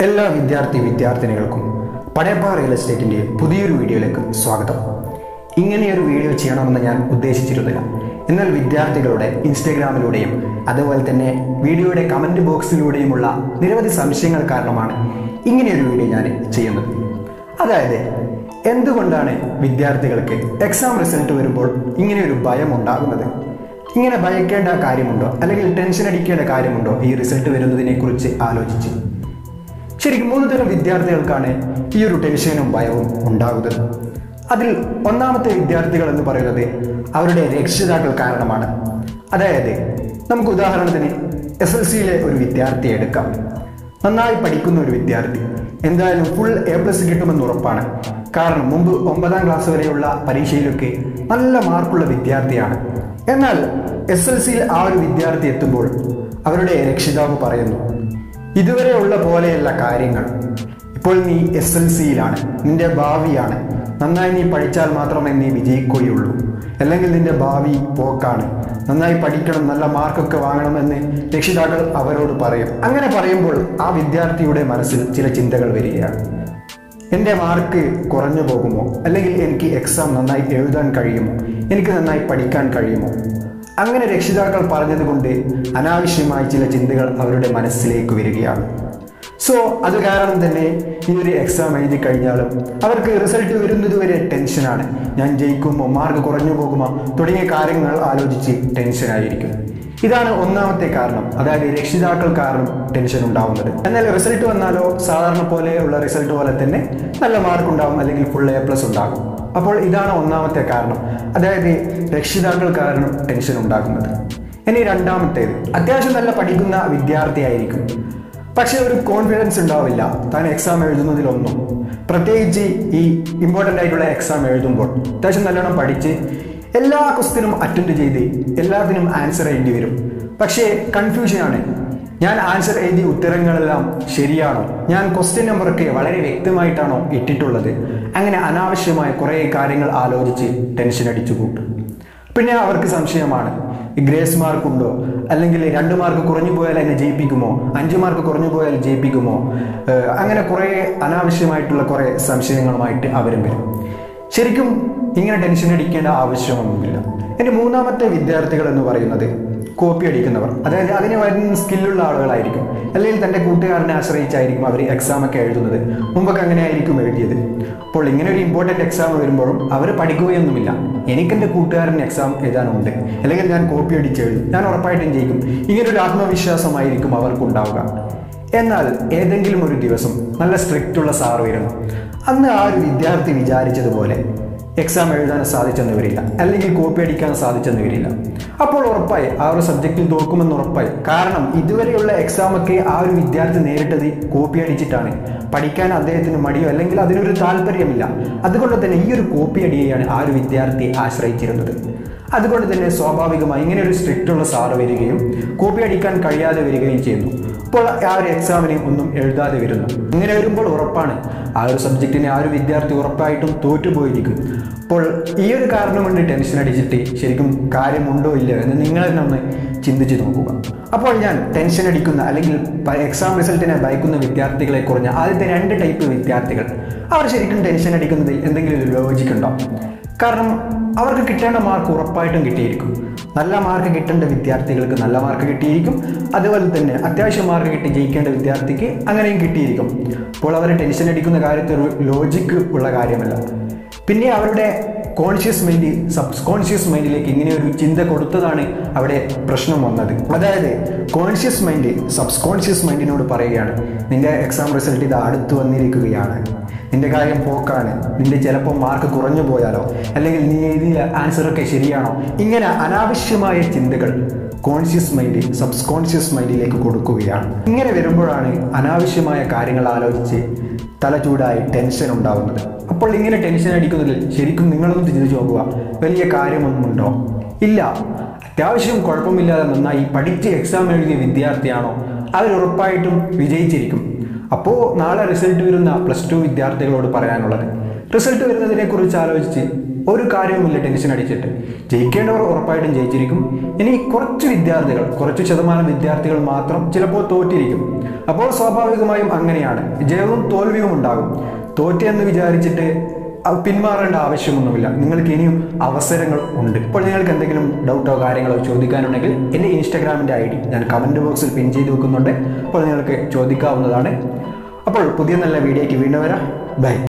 എല്ലാ വിദ്യാർത്ഥി വിദ്യാർത്ഥിനികൾക്കും പടയപ്പ റിയൽ എസ്റ്റേറ്റിന്റെ പുതിയൊരു വീഡിയോയിലേക്ക് സ്വാഗതം ഇങ്ങനെയൊരു വീഡിയോ ചെയ്യണമെന്ന് ഞാൻ ഉദ്ദേശിച്ചിരുന്നില്ല എന്നാൽ വിദ്യാർത്ഥികളുടെ ഇൻസ്റ്റഗ്രാമിലൂടെയും അതുപോലെ തന്നെ വീഡിയോയുടെ കമന്റ് ബോക്സിലൂടെയുമുള്ള നിരവധി സംശയങ്ങൾ കാരണമാണ് ഇങ്ങനെയൊരു വീഡിയോ ഞാൻ ചെയ്യുന്നത് അതായത് എന്തുകൊണ്ടാണ് വിദ്യാർത്ഥികൾക്ക് എക്സാം റിസൾട്ട് വരുമ്പോൾ ഇങ്ങനെയൊരു ഭയം ഉണ്ടാകുന്നത് ഇങ്ങനെ ഭയക്കേണ്ട കാര്യമുണ്ടോ അല്ലെങ്കിൽ ടെൻഷൻ അടിക്കേണ്ട കാര്യമുണ്ടോ ഈ റിസൾട്ട് വരുന്നതിനെ കുറിച്ച് ആലോചിച്ച് ശരിക്കും മൂന്ന് തരം വിദ്യാർത്ഥികൾക്കാണ് ഈ ഒരു ടെൻഷനും ഭയവും ഉണ്ടാകുന്നത് അതിൽ ഒന്നാമത്തെ വിദ്യാർത്ഥികൾ എന്ന് പറയുന്നത് അവരുടെ രക്ഷിതാക്കൾ കാരണമാണ് അതായത് നമുക്ക് ഉദാഹരണത്തിന് എസ് എൽ സിയിലെ ഒരു വിദ്യാർത്ഥിയെ എടുക്കാം നന്നായി പഠിക്കുന്ന ഒരു വിദ്യാർത്ഥി എന്തായാലും ഫുൾ എ പ്ലസ് കിട്ടുമെന്ന് ഉറപ്പാണ് കാരണം മുമ്പ് ഒമ്പതാം ക്ലാസ് വരെയുള്ള പരീക്ഷയിലൊക്കെ നല്ല മാർക്കുള്ള വിദ്യാർത്ഥിയാണ് എന്നാൽ എസ് എൽ സിയിൽ ആ ഒരു വിദ്യാർത്ഥി എത്തുമ്പോൾ അവരുടെ രക്ഷിതാവ് പറയുന്നു ഇതുവരെ ഉള്ള പോലെയല്ല കാര്യങ്ങൾ ഇപ്പോൾ നീ എസ് എൽ സിയിലാണ് നിന്റെ ഭാവിയാണ് നന്നായി നീ പഠിച്ചാൽ മാത്രമേ നീ വിജയിക്കുകയുള്ളൂ അല്ലെങ്കിൽ നിന്റെ ഭാവി പോക്കാണ് നന്നായി പഠിക്കണം നല്ല മാർക്കൊക്കെ വാങ്ങണമെന്ന് രക്ഷിതാക്കൾ അവരോട് പറയും അങ്ങനെ പറയുമ്പോൾ ആ വിദ്യാർത്ഥിയുടെ മനസ്സിൽ ചില ചിന്തകൾ വരികയാണ് എൻ്റെ മാർക്ക് കുറഞ്ഞു പോകുമോ അല്ലെങ്കിൽ എനിക്ക് എക്സാം നന്നായി എഴുതാൻ കഴിയുമോ എനിക്ക് നന്നായി പഠിക്കാൻ കഴിയുമോ അങ്ങനെ രക്ഷിതാക്കൾ പറഞ്ഞതുകൊണ്ട് അനാവശ്യമായ ചില ചിന്തകൾ അവരുടെ മനസ്സിലേക്ക് വരികയാണ് സോ അത് കാരണം തന്നെ ഈ ഒരു എക്സാം എഴുതി കഴിഞ്ഞാലും അവർക്ക് റിസൾട്ട് വരുന്നതുവരെ ടെൻഷനാണ് ഞാൻ ജയിക്കുമോ മാർക്ക് കുറഞ്ഞു പോകുമോ തുടങ്ങിയ കാര്യങ്ങൾ ആലോചിച്ച് ടെൻഷനായിരിക്കും ഇതാണ് ഒന്നാമത്തെ കാരണം അതായത് രക്ഷിതാക്കൾ കാരണം ടെൻഷൻ ഉണ്ടാവുന്നത് എന്നാൽ റിസൾട്ട് വന്നാലോ സാധാരണ പോലെയുള്ള റിസൾട്ട് പോലെ തന്നെ നല്ല മാർക്ക് ഉണ്ടാവും അല്ലെങ്കിൽ ഫുൾ എ പ്ലസ് ഉണ്ടാകും അപ്പോൾ ഇതാണ് ഒന്നാമത്തെ കാരണം അതായത് രക്ഷിതാക്കൾ കാരണം ടെൻഷൻ ഉണ്ടാക്കുന്നത് ഇനി രണ്ടാമത്തേത് അത്യാവശ്യം നല്ല പഠിക്കുന്ന വിദ്യാർത്ഥിയായിരിക്കും പക്ഷെ ഒരു കോൺഫിഡൻസ് ഉണ്ടാവില്ല താൻ എക്സാം എഴുതുന്നതിലൊന്നും പ്രത്യേകിച്ച് ഈ ഇമ്പോർട്ടൻ്റ് ആയിട്ടുള്ള എക്സാം എഴുതുമ്പോൾ അത്യാവശ്യം നല്ലോണം പഠിച്ച് എല്ലാ ക്വസ്റ്റിനും അറ്റൻഡ് ചെയ്ത് എല്ലാത്തിനും ആൻസർ ചെയ്യേണ്ടി വരും പക്ഷേ കൺഫ്യൂഷനാണ് ഞാൻ ആൻസർ എഴുതിയ ഉത്തരങ്ങളെല്ലാം ശരിയാണോ ഞാൻ ക്വസ്റ്റ്യൻ നമ്പറൊക്കെ വളരെ വ്യക്തമായിട്ടാണോ ഇട്ടിട്ടുള്ളത് അങ്ങനെ അനാവശ്യമായ കുറേ കാര്യങ്ങൾ ആലോചിച്ച് ടെൻഷൻ അടിച്ചു കൂട്ടും പിന്നെ അവർക്ക് സംശയമാണ് ഈ ഗ്രേസ് മാർക്ക് ഉണ്ടോ അല്ലെങ്കിൽ രണ്ട് മാർക്ക് കുറഞ്ഞു പോയാൽ എന്നെ ജയിപ്പിക്കുമോ അഞ്ച് മാർക്ക് കുറഞ്ഞു പോയാൽ ജയിപ്പിക്കുമോ ഏഹ് അങ്ങനെ കുറേ അനാവശ്യമായിട്ടുള്ള കുറേ സംശയങ്ങളുമായിട്ട് അവരും വരും ശരിക്കും ഇങ്ങനെ ടെൻഷൻ അടിക്കേണ്ട ആവശ്യമൊന്നുമില്ല എൻ്റെ മൂന്നാമത്തെ വിദ്യാർത്ഥികൾ എന്ന് പറയുന്നത് കോപ്പി അടിക്കുന്നവർ അതായത് അതിന് വരുന്ന സ്കില്ലുള്ള ആളുകളായിരിക്കും അല്ലെങ്കിൽ തൻ്റെ കൂട്ടുകാരനെ ആശ്രയിച്ചായിരിക്കും അവർ എക്സാം ഒക്കെ എഴുതുന്നത് മുമ്പൊക്കെ അങ്ങനെ ആയിരിക്കും എഴുതിയത് അപ്പോൾ ഇങ്ങനെ ഒരു ഇമ്പോർട്ടൻ്റ് എക്സാം വരുമ്പോഴും അവർ പഠിക്കുകയൊന്നുമില്ല എനിക്കെൻ്റെ കൂട്ടുകാരന് എക്സാം എഴുതാനുണ്ട് അല്ലെങ്കിൽ ഞാൻ കോപ്പി അടിച്ച് എഴുതും ഞാൻ ഉറപ്പായിട്ടും ജയിക്കും ഇങ്ങനൊരു ആത്മവിശ്വാസമായിരിക്കും അവർക്കുണ്ടാവുക എന്നാൽ ഏതെങ്കിലും ഒരു ദിവസം നല്ല സ്ട്രിക്റ്റ് ഉള്ള സാർ വരുന്നു അന്ന് ആ ഒരു വിദ്യാർത്ഥി വിചാരിച്ചതുപോലെ എക്സാം എഴുതാൻ സാധിച്ചെന്ന് വരില്ല അല്ലെങ്കിൽ കോപ്പി അടിക്കാൻ സാധിച്ചെന്ന് വരില്ല അപ്പോൾ ഉറപ്പായി ആ ഒരു സബ്ജക്റ്റിൽ തോക്കുമെന്ന് ഉറപ്പായി കാരണം ഇതുവരെയുള്ള എക്സാം ഒക്കെ ആ ഒരു വിദ്യാർത്ഥി നേരിട്ടത് കോപ്പി അടിച്ചിട്ടാണ് പഠിക്കാൻ അദ്ദേഹത്തിന് മടിയോ അല്ലെങ്കിൽ അതിനൊരു താല്പര്യമില്ല അതുകൊണ്ട് തന്നെ ഈ ഒരു കോപ്പി അടിയെയാണ് ആ ഒരു വിദ്യാർത്ഥി ആശ്രയിച്ചിരുന്നത് അതുകൊണ്ട് തന്നെ സ്വാഭാവികമായി ഇങ്ങനെ ഒരു സ്ട്രിക്റ്റ് ഉള്ള സാറ് വരികയും കോപ്പി അടിക്കാൻ കഴിയാതെ വരികയും ചെയ്യുന്നു അപ്പോൾ ആ ഒരു എക്സാമിന് ഒന്നും എഴുതാതെ വരുന്നു ഇങ്ങനെ വരുമ്പോൾ ഉറപ്പാണ് ആ ഒരു സബ്ജക്റ്റിനെ ആ ഒരു വിദ്യാർത്ഥി ഉറപ്പായിട്ടും തോറ്റുപോയിരിക്കും അപ്പോൾ ഈ ഒരു കാരണം കൊണ്ട് ടെൻഷൻ അടിച്ചിട്ട് ശരിക്കും കാര്യമുണ്ടോ ഇല്ലയോ എന്ന് നിങ്ങൾ തന്നെ ഒന്ന് ചിന്തിച്ച് നോക്കുക അപ്പോൾ ഞാൻ ടെൻഷൻ അടിക്കുന്ന അല്ലെങ്കിൽ എക്സാം റിസൾട്ടിനെ ഭയക്കുന്ന വിദ്യാർത്ഥികളെ കുറഞ്ഞ ആദ്യത്തെ രണ്ട് ടൈപ്പ് വിദ്യാർത്ഥികൾ അവർ ശരിക്കും ടെൻഷൻ അടിക്കുന്നതിൽ എന്തെങ്കിലും ഒരു ലോജിക് ഉണ്ടോ കാരണം അവർക്ക് കിട്ടേണ്ട മാർക്ക് ഉറപ്പായിട്ടും കിട്ടിയിരിക്കും നല്ല മാർക്ക് കിട്ടേണ്ട വിദ്യാർത്ഥികൾക്ക് നല്ല മാർക്ക് കിട്ടിയിരിക്കും അതുപോലെ തന്നെ അത്യാവശ്യം മാർക്ക് കിട്ടി ജയിക്കേണ്ട വിദ്യാർത്ഥിക്ക് അങ്ങനെയും കിട്ടിയിരിക്കും അപ്പോൾ അവർ ടെൻഷൻ അടിക്കുന്ന കാര്യത്തിൽ ഒരു ലോജിക്ക് ഉള്ള കാര്യമല്ല പിന്നെ അവരുടെ കോൺഷ്യസ് മൈൻഡ് സബ്സ് കോൺഷ്യസ് മൈൻഡിലേക്ക് ഇങ്ങനെ ഒരു ചിന്ത കൊടുത്തതാണ് അവിടെ പ്രശ്നം വന്നത് അതായത് കോൺഷ്യസ് മൈൻഡ് സബ്സ് കോൺഷ്യസ് മൈൻഡിനോട് പറയുകയാണ് നിന്റെ എക്സാം റിസൾട്ട് ഇത് അടുത്ത് വന്നിരിക്കുകയാണ് നിന്റെ കാര്യം പോക്കാണ് നിന്റെ ചിലപ്പോൾ മാർക്ക് കുറഞ്ഞു പോയാലോ അല്ലെങ്കിൽ നീ എഴുതിയ ആൻസറൊക്കെ ശരിയാണോ ഇങ്ങനെ അനാവശ്യമായ ചിന്തകൾ കോൺഷ്യസ് മൈൻഡ് സബ്സ് കോൺഷ്യസ് മൈൻഡിലേക്ക് കൊടുക്കുകയാണ് ഇങ്ങനെ വരുമ്പോഴാണ് അനാവശ്യമായ കാര്യങ്ങൾ ആലോചിച്ച് തലചൂടായി ടെൻഷൻ ഉണ്ടാവുന്നത് അപ്പോൾ ഇങ്ങനെ ടെൻഷൻ അടിക്കുന്നതിൽ ശരിക്കും നിങ്ങളൊന്ന് ചിന്തിച്ചു നോക്കുക വലിയ കാര്യമൊന്നുമുണ്ടോ ഇല്ല അത്യാവശ്യം കുഴപ്പമില്ലാതെ നന്നായി പഠിച്ച് എക്സാം എഴുതിയ വിദ്യാർത്ഥിയാണോ അവർ ഉറപ്പായിട്ടും വിജയിച്ചിരിക്കും അപ്പോൾ നാളെ റിസൾട്ട് വരുന്ന പ്ലസ് ടു വിദ്യാർത്ഥികളോട് പറയാനുള്ളത് റിസൾട്ട് വരുന്നതിനെ കുറിച്ച് ആലോചിച്ച് ഒരു കാര്യവുമില്ല ടെൻഷൻ അടിച്ചിട്ട് ജയിക്കേണ്ടവർ ഉറപ്പായിട്ടും ജയിച്ചിരിക്കും ഇനി കുറച്ച് വിദ്യാർത്ഥികൾ കുറച്ച് ശതമാനം വിദ്യാർത്ഥികൾ മാത്രം ചിലപ്പോൾ തോറ്റിരിക്കും അപ്പോൾ സ്വാഭാവികമായും അങ്ങനെയാണ് ജയവും തോൽവിയും ഉണ്ടാകും തോറ്റെന്ന് വിചാരിച്ചിട്ട് അത് പിന്മാറേണ്ട ആവശ്യമൊന്നുമില്ല നിങ്ങൾക്ക് ഇനിയും അവസരങ്ങൾ ഉണ്ട് ഇപ്പോൾ നിങ്ങൾക്ക് എന്തെങ്കിലും ഡൗട്ടോ കാര്യങ്ങളോ ചോദിക്കാനുണ്ടെങ്കിൽ എൻ്റെ ഇൻസ്റ്റാഗ്രാമിൻ്റെ ഐ ഡി ഞാൻ കമൻറ്റ് ബോക്സിൽ പിൻ ചെയ്ത് വെക്കുന്നുണ്ട് അപ്പോൾ നിങ്ങൾക്ക് ചോദിക്കാവുന്നതാണ് അപ്പോൾ പുതിയ നല്ല വീഡിയോയ്ക്ക് വീണ്ടും വരാം ബൈ